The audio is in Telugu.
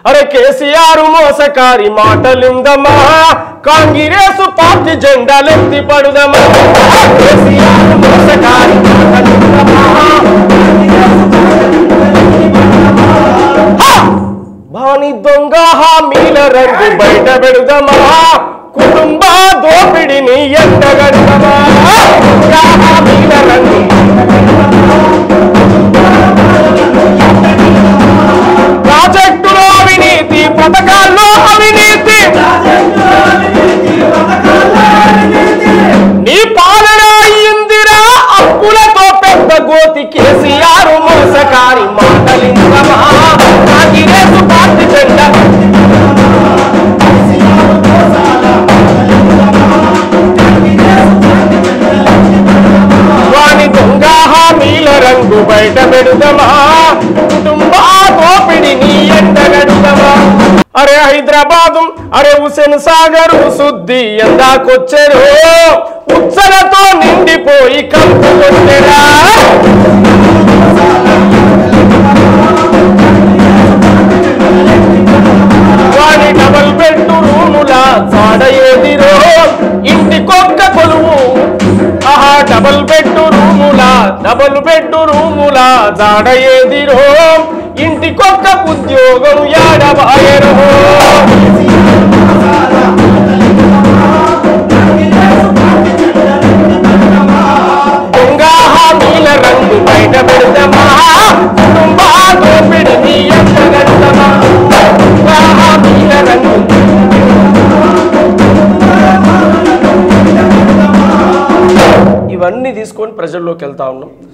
అరే కేసీఆర్ మోసకారి మాటలిందమా కాంగ్రెస్ పార్టీ జెండాలెత్తి పడుదమా కేసీఆర్ మోసకారి మాటలిందమా హా! బాని దొంగ హామీల రంగు బయట పెడుదమా కుటుంబ దోపిడిని ఎండగడదమా దొంగ హామీల రంగు ప్రాజెక్టులో అవినీతి పథకాల్లో అవినీతి నీ పాలన అయ్యిందిరా అప్పులతో పెద్ద గోతి కేసీఆర్ మోసకారి మాటలిందమా కాంగ్రెస్ పార్టీ జెండా వాని దొంగ హామీల రంగు బయట పెడుదమా కుటుంబ దోపిడిని ఎండగడుదమా అరే హైదరాబాదు అరే హుసేన్ సాగరు శుద్ధి ఎందాకొచ్చెరు ఉచ్చలతో నిండిపోయి కంపు కొట్టెరా వాడి డబల్ బెడ్ రూముల చాడ ఏదిరో ఇంటికొక్క కొలువు ఆహా డబల్ బెడ్ రూముల డబల్ బెడ్ రూముల జాడ ఏదిరో ఇంటికొక్క ఉద్యోగం యాడబాయరో దొంగ హామీల రంగు బయట పెడదామా కుటుంబ దోపిడిని ఎంతగడతామా దొంగ హామీల రంగు ఇవన్నీ తీసుకొని ప్రజల్లోకి వెళ్తా ఉన్నాం